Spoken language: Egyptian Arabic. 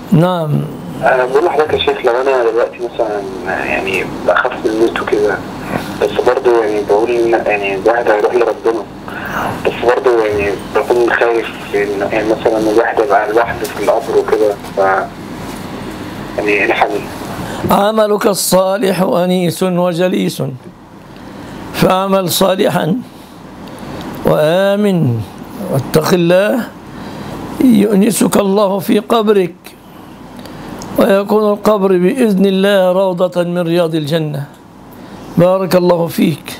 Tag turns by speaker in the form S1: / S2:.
S1: نعم
S2: انا بقول لحضرتك يا شيخ لو انا دلوقتي مثلا يعني بخاف من الموت وكده بس برضه يعني بقول ان يعني الواحد هيروح لربنا بس برضه يعني بكون خايف ان يعني مثلا الواحد يبقى لوحده في القبر وكده ف يعني ايه الحل؟
S1: عملك الصالح أنيس وجليس فاعمل صالحا وآمن واتق الله يؤنسك الله في قبرك ويكون القبر بإذن الله روضة من رياض الجنة بارك الله فيك